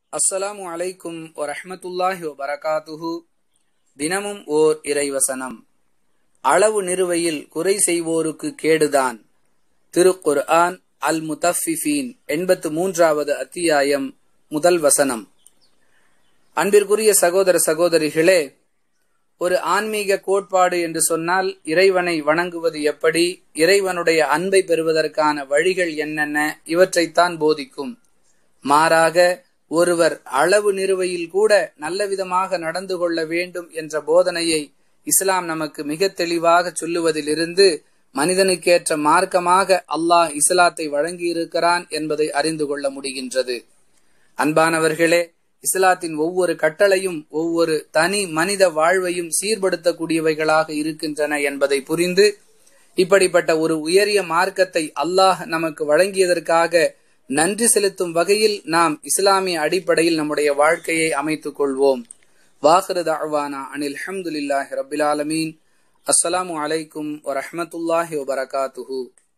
அஸ்ஸலாமு அலைக்கும் வரஹ்மத்துல்லாஹி வபரகாத்துஹு தினமும் ஓர் இறைவசனம் அளவு நிறுவையில் குறை செய்வோருக்கு கேடுதான் திருக்குர்ஆன் அல் முத்தஃபிஃபீன் எண்பத்து மூன்றாவது அத்தியாயம் முதல் வசனம் அன்பிற்குரிய சகோதர சகோதரிகளே ஒரு ஆன்மீக கோட்பாடு என்று சொன்னால் இறைவனை வணங்குவது எப்படி இறைவனுடைய அன்பை பெறுவதற்கான வழிகள் என்னென்ன இவற்றைத்தான் போதிக்கும் மாறாக ஒருவர் அளவு நிறுவையில் கூட நல்ல விதமாக நடந்து கொள்ள வேண்டும் என்ற போதனையை இஸ்லாம் நமக்கு மிக தெளிவாக சொல்லுவதிலிருந்து மனிதனுக்கேற்ற மார்க்கமாக அல்லாஹ் இஸ்லாத்தை வழங்கியிருக்கிறான் என்பதை அறிந்து கொள்ள முடிகின்றது அன்பானவர்களே இஸ்லாத்தின் ஒவ்வொரு கட்டளையும் ஒவ்வொரு தனி மனித வாழ்வையும் சீர்படுத்தக்கூடியவைகளாக இருக்கின்றன என்பதை புரிந்து இப்படிப்பட்ட ஒரு உயரிய மார்க்கத்தை அல்லாஹ் நமக்கு வழங்கியதற்காக நன்றி செலுத்தும் வகையில் நாம் இஸ்லாமிய அடிப்படையில் நம்முடைய வாழ்க்கையை அமைத்துக் கொள்வோம் வாஹிரு தாழ்வானா அனில் அஹமதுல்லாஹி ரபில் ஆலமீன் அஸ்ஸலாமு அலைக்கும் வரஹமத்துல்லாஹி வபரகாத்துஹு